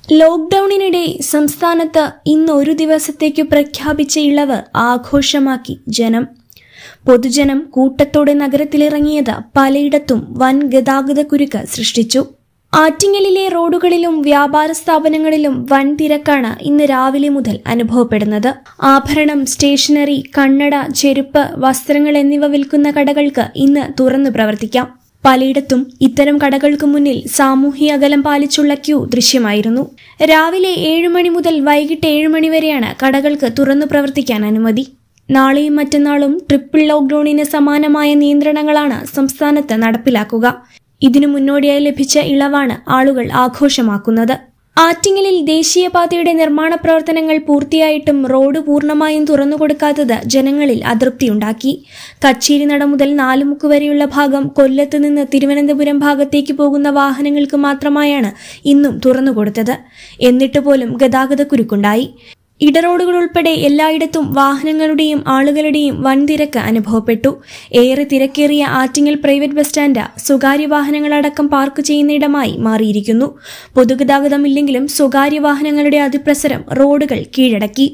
ലോക്ഡൌണിനിടെ സംസ്ഥാനത്ത് ഇന്ന് ഒരു ദിവസത്തേക്ക് പ്രഖ്യാപിച്ച ഇളവ് ആഘോഷമാക്കി ജനം പൊതുജനം കൂട്ടത്തോടെ നഗരത്തിലിറങ്ങിയത് പലയിടത്തും വൻ ഗതാഗതക്കുരുക്ക് സൃഷ്ടിച്ചു ആറ്റിങ്ങലിലെ റോഡുകളിലും വ്യാപാര സ്ഥാപനങ്ങളിലും വൻ തിരക്കാണ് ഇന്ന് രാവിലെ മുതൽ അനുഭവപ്പെടുന്നത് ആഭരണം സ്റ്റേഷനറി കണ്ണട ചെരുപ്പ് വസ്ത്രങ്ങൾ എന്നിവ വിൽക്കുന്ന കടകൾക്ക് ഇന്ന് തുറന്നു പ്രവർത്തിക്കാം പലയിടത്തും ഇത്തരം കടകൾക്ക് മുന്നിൽ സാമൂഹ്യ അകലം പാലിച്ചുള്ള ക്യൂ ദൃശ്യമായിരുന്നു രാവിലെ ഏഴ് മണി മുതൽ വൈകിട്ട് ഏഴ് മണി വരെയാണ് കടകൾക്ക് തുറന്നു പ്രവർത്തിക്കാൻ അനുമതി നാളെയും മറ്റന്നാളും ട്രിപ്പിൾ ലോക്ഡൌണിന് സമാനമായ നിയന്ത്രണങ്ങളാണ് സംസ്ഥാനത്ത് നടപ്പിലാക്കുക ഇതിനു മുന്നോടിയായി ലഭിച്ച ഇളവാണ് ആളുകൾ ആഘോഷമാക്കുന്നത് ആറ്റിങ്ങലിൽ ദേശീയപാതയുടെ നിർമ്മാണ പ്രവർത്തനങ്ങൾ പൂർത്തിയായിട്ടും റോഡ് പൂർണ്ണമായും തുറന്നുകൊടുക്കാത്തത് ജനങ്ങളിൽ അതൃപ്തിയുണ്ടാക്കി കച്ചേരിനട മുതൽ നാലുമുക്ക് വരെയുള്ള ഭാഗം കൊല്ലത്ത് നിന്ന് തിരുവനന്തപുരം ഭാഗത്തേക്ക് പോകുന്ന വാഹനങ്ങൾക്ക് മാത്രമായാണ് ഇന്നും തുറന്നുകൊടുത്തത് എന്നിട്ട് പോലും ഗതാഗതക്കുരുക്കുണ്ടായി ഇടറോഡുകൾ ഉൾപ്പെടെ എല്ലായിടത്തും വാഹനങ്ങളുടെയും ആളുകളുടെയും വൻ തിരക്ക് അനുഭവപ്പെട്ടു ഏറെ തിരക്കേറിയ ആറ്റിങ്ങൽ പ്രൈവറ്റ് ബസ് സ്റ്റാൻഡ് സ്വകാര്യ വാഹനങ്ങളടക്കം പാർക്ക് ചെയ്യുന്നയിടമായി മാറിയിരിക്കുന്നു പൊതുഗതാഗതമില്ലെങ്കിലും സ്വകാര്യ വാഹനങ്ങളുടെ അതിപ്രസരം റോഡുകൾ കീഴടക്കി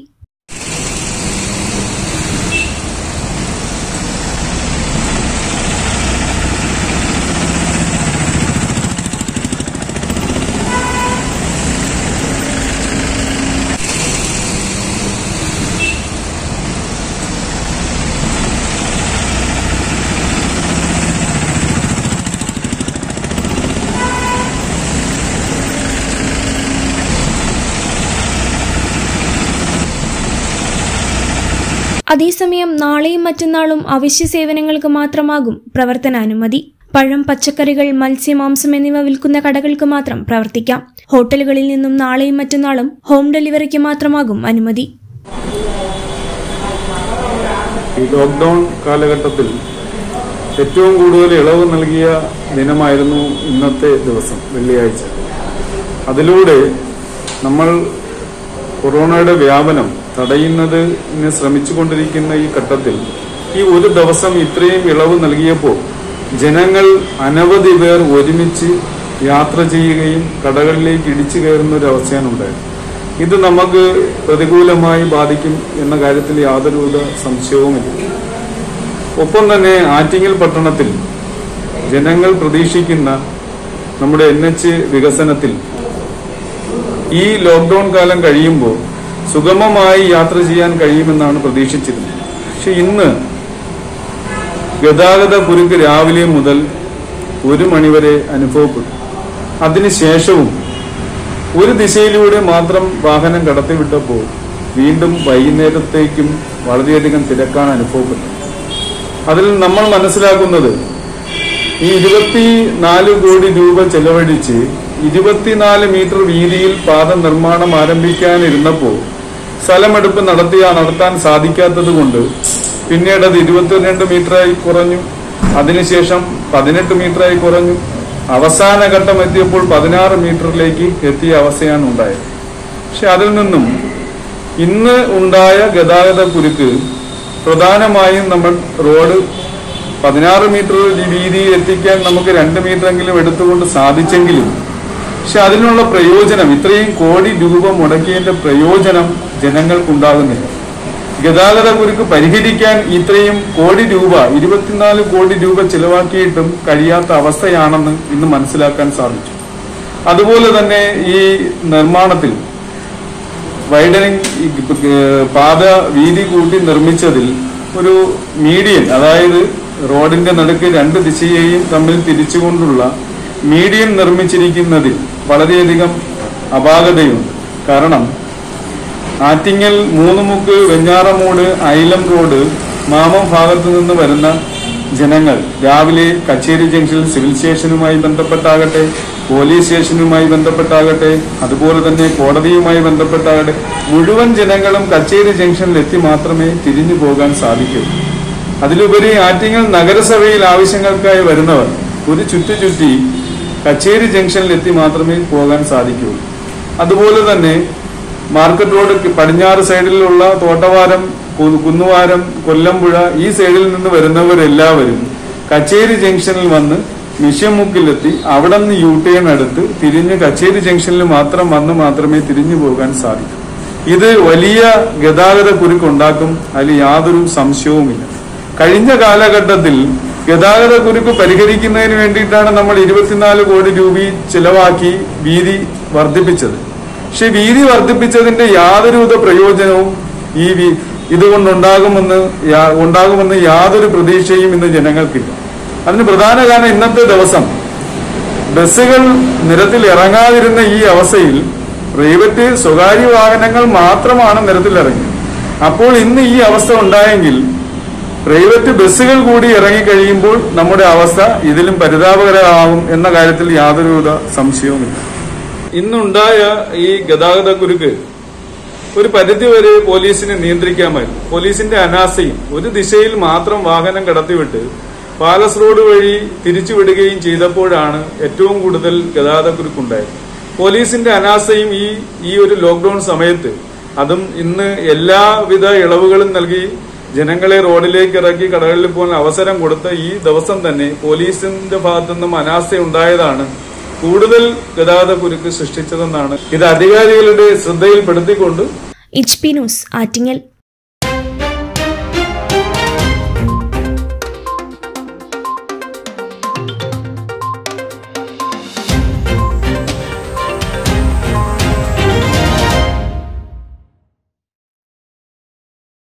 അതേസമയം നാളെയും മറ്റന്നാളും അവശ്യ സേവനങ്ങൾക്ക് മാത്രമാകും പ്രവർത്തനാനുമതി പഴം പച്ചക്കറികൾ മത്സ്യമാംസം എന്നിവ വിൽക്കുന്ന കടകൾക്ക് മാത്രം പ്രവർത്തിക്കാം ഹോട്ടലുകളിൽ നിന്നും നാളെയും മറ്റന്നാളും ഹോം ഡെലിവറിക്ക് മാത്രമാകും അനുമതി ഈ ലോക്ക്ഡൗൺ കാലഘട്ടത്തിൽ ഏറ്റവും കൂടുതൽ ഇളവ് നൽകിയ ദിനമായിരുന്നു ഇന്നത്തെ ദിവസം വെള്ളിയാഴ്ച അതിലൂടെ നമ്മൾ കൊറോണയുടെ വ്യാപനം തടയുന്നതിന് ശ്രമിച്ചുകൊണ്ടിരിക്കുന്ന ഈ ഘട്ടത്തിൽ ഈ ഒരു ദിവസം ഇത്രയും ഇളവ് നൽകിയപ്പോൾ ജനങ്ങൾ അനവധി പേർ ഒരുമിച്ച് യാത്ര ചെയ്യുകയും കടകളിലേക്ക് ഇടിച്ചു കയറുന്ന ഒരു അവസ്ഥയാണ് ഉണ്ടായത് ഇത് നമുക്ക് പ്രതികൂലമായി ബാധിക്കും എന്ന കാര്യത്തിൽ യാതൊരുവിധ സംശയവുമില്ല ഒപ്പം തന്നെ ആറ്റിങ്ങൽ പട്ടണത്തിൽ ജനങ്ങൾ പ്രതീക്ഷിക്കുന്ന നമ്മുടെ എൻ എച്ച് വികസനത്തിൽ ഈ ലോക്ക്ഡൌൺ കാലം കഴിയുമ്പോൾ സുഗമമായി യാത്ര ചെയ്യാൻ കഴിയുമെന്നാണ് പ്രതീക്ഷിച്ചിരുന്നത് പക്ഷെ ഇന്ന് ഗതാഗത കുരുക്ക് രാവിലെ മുതൽ ഒരു മണിവരെ അനുഭവപ്പെട്ടു അതിനുശേഷവും ഒരു ദിശയിലൂടെ മാത്രം വാഹനം കടത്തിവിട്ടപ്പോൾ വീണ്ടും വൈകുന്നേരത്തേക്കും വളരെയധികം തിരക്കാണ് അനുഭവപ്പെട്ടത് അതിൽ നമ്മൾ മനസ്സിലാക്കുന്നത് ഈ ഇരുപത്തി നാല് കോടി രൂപ ചെലവഴിച്ച് ഇരുപത്തിനാല് മീറ്റർ വീതിയിൽ പാത നിർമ്മാണം ആരംഭിക്കാനിരുന്നപ്പോൾ സ്ഥലമെടുപ്പ് നടത്തിയ നടത്താൻ സാധിക്കാത്തത് കൊണ്ട് പിന്നീട് അത് ഇരുപത്തിരണ്ട് മീറ്ററായി കുറഞ്ഞു അതിനുശേഷം പതിനെട്ട് മീറ്ററായി കുറഞ്ഞു അവസാന ഘട്ടം എത്തിയപ്പോൾ പതിനാറ് മീറ്ററിലേക്ക് എത്തിയ അവസ്ഥയാണ് ഉണ്ടായത് പക്ഷെ അതിൽ നിന്നും ഇന്ന് ഉണ്ടായ ഗതാഗത കുരുക്ക് പ്രധാനമായും നമ്മൾ റോഡ് പതിനാറ് മീറ്റർ വീതിയിൽ എത്തിക്കാൻ നമുക്ക് രണ്ട് മീറ്ററെങ്കിലും എടുത്തുകൊണ്ട് സാധിച്ചെങ്കിലും പക്ഷെ അതിനുള്ള പ്രയോജനം ഇത്രയും കോടി രൂപ മുടക്കിയതിന്റെ പ്രയോജനം ജനങ്ങൾക്കുണ്ടാകുന്നില്ല ഗതാഗത കുരുക്ക് പരിഹരിക്കാൻ ഇത്രയും കോടി രൂപ ഇരുപത്തിനാല് കോടി രൂപ ചിലവാക്കിയിട്ടും കഴിയാത്ത അവസ്ഥയാണെന്ന് ഇന്ന് മനസ്സിലാക്കാൻ സാധിച്ചു അതുപോലെ തന്നെ ഈ നിർമ്മാണത്തിൽ വൈഡനിങ് ഈ ഏഹ് പാത വീതി കൂട്ടി നിർമ്മിച്ചതിൽ ഒരു മീഡിയൻ അതായത് റോഡിന്റെ നടുക്ക് രണ്ട് ദിശയെയും തമ്മിൽ തിരിച്ചുകൊണ്ടുള്ള മീഡിയൻ നിർമ്മിച്ചിരിക്കുന്നതിൽ വളരെയധികം അപാകതയുണ്ട് കാരണം ആറ്റിങ്ങൽ മൂന്നുമുക്ക് വെഞ്ഞാറമൂട് ഐലം റോഡ് മാമം ഭാഗത്തു നിന്ന് വരുന്ന ജനങ്ങൾ രാവിലെ കച്ചേരി ജംഗ്ഷനിൽ സിവിൽ സ്റ്റേഷനുമായി ബന്ധപ്പെട്ടാകട്ടെ പോലീസ് സ്റ്റേഷനുമായി ബന്ധപ്പെട്ടാകട്ടെ അതുപോലെ തന്നെ കോടതിയുമായി ബന്ധപ്പെട്ടാകട്ടെ മുഴുവൻ ജനങ്ങളും കച്ചേരി ജംഗ്ഷനിൽ എത്തി മാത്രമേ തിരിഞ്ഞു പോകാൻ സാധിക്കൂ അതിലുപരി ആറ്റിങ്ങൽ നഗരസഭയിൽ ആവശ്യങ്ങൾക്കായി വരുന്നവർ ഒരു ചുറ്റി ചുറ്റി കച്ചേരി ജംഗ്ഷനിൽ എത്തി മാത്രമേ പോകാൻ സാധിക്കൂ അതുപോലെ തന്നെ മാർക്കറ്റ് റോഡ് പടിഞ്ഞാറ് സൈഡിലുള്ള തോട്ടവാരം കു- കുന്നുവാരം കൊല്ലമ്പുഴ ഈ സൈഡിൽ നിന്ന് വരുന്നവരെല്ലാവരും കച്ചേരി ജംഗ്ഷനിൽ വന്ന് മിഷ്യമുക്കിലെത്തി അവിടെ നിന്ന് യു ടേൺ എടുത്ത് തിരിഞ്ഞ് കച്ചേരി ജംഗ്ഷനിൽ മാത്രം വന്ന് മാത്രമേ തിരിഞ്ഞു പോകാൻ സാധിക്കൂ ഇത് വലിയ ഗതാഗത കുരുക്കുണ്ടാക്കും അതിൽ യാതൊരു സംശയവുമില്ല കഴിഞ്ഞ കാലഘട്ടത്തിൽ ഗതാഗത കുരുക്ക് പരിഹരിക്കുന്നതിന് വേണ്ടിയിട്ടാണ് നമ്മൾ ഇരുപത്തിനാല് കോടി രൂപ ചിലവാക്കി വീതി വർദ്ധിപ്പിച്ചത് പക്ഷെ വീതി വർദ്ധിപ്പിച്ചതിന്റെ യാതൊരുവിധ പ്രയോജനവും ഈ വി- ഇതുകൊണ്ടുണ്ടാകുമെന്ന് യാ- ഉണ്ടാകുമെന്ന് യാതൊരു പ്രതീക്ഷയും ഇന്ന് ജനങ്ങൾക്കില്ല അതിന് പ്രധാന കാരണം ഇന്നത്തെ ദിവസം ബസ്സുകൾ നിരത്തിൽ ഇറങ്ങാതിരുന്ന ഈ അവസ്ഥയിൽ പ്രൈവറ്റ് സ്വകാര്യ വാഹനങ്ങൾ മാത്രമാണ് നിരത്തിലിറങ്ങിയത് അപ്പോൾ ഇന്ന് ഈ അവസ്ഥ ഉണ്ടായെങ്കിൽ പ്രൈവറ്റ് ബസ്സുകൾ കൂടി ഇറങ്ങിക്കഴിയുമ്പോൾ നമ്മുടെ അവസ്ഥ ഇതിലും പരിതാപകരമാകും എന്ന കാര്യത്തിൽ യാതൊരുവിധ സംശയവുമില്ല ഇന്നുണ്ടായ ഈ ഗതാഗത കുരുക്ക് ഒരു പരിധിവരെ പോലീസിനെ നിയന്ത്രിക്കാമായിരുന്നു പോലീസിന്റെ അനാസയും ഒരു ദിശയിൽ മാത്രം വാഹനം കടത്തിവിട്ട് പാലസ് റോഡ് വഴി തിരിച്ചുവിടുകയും ചെയ്തപ്പോഴാണ് ഏറ്റവും കൂടുതൽ ഗതാഗതക്കുരുക്കുണ്ടായത് പോലീസിന്റെ അനാസയും ഈ ഈ ഒരു ലോക്ക്ഡൌൺ സമയത്ത് അതും ഇന്ന് എല്ലാവിധ ഇളവുകളും നൽകി ജനങ്ങളെ റോഡിലേക്ക് ഇറക്കി കടകളിൽ പോകാൻ അവസരം കൊടുത്ത ഈ ദിവസം തന്നെ പോലീസിന്റെ ഭാഗത്തുനിന്നും അനാസ്ഥ ഉണ്ടായതാണ് കൂടുതൽ ഗതാഗത കുരുക്ക് സൃഷ്ടിച്ചതെന്നാണ് ഇത് അധികാരികളുടെ ശ്രദ്ധയിൽപ്പെടുത്തിക്കൊണ്ട് എച്ച് പി ന്യൂസ് ആറ്റിങ്ങൽ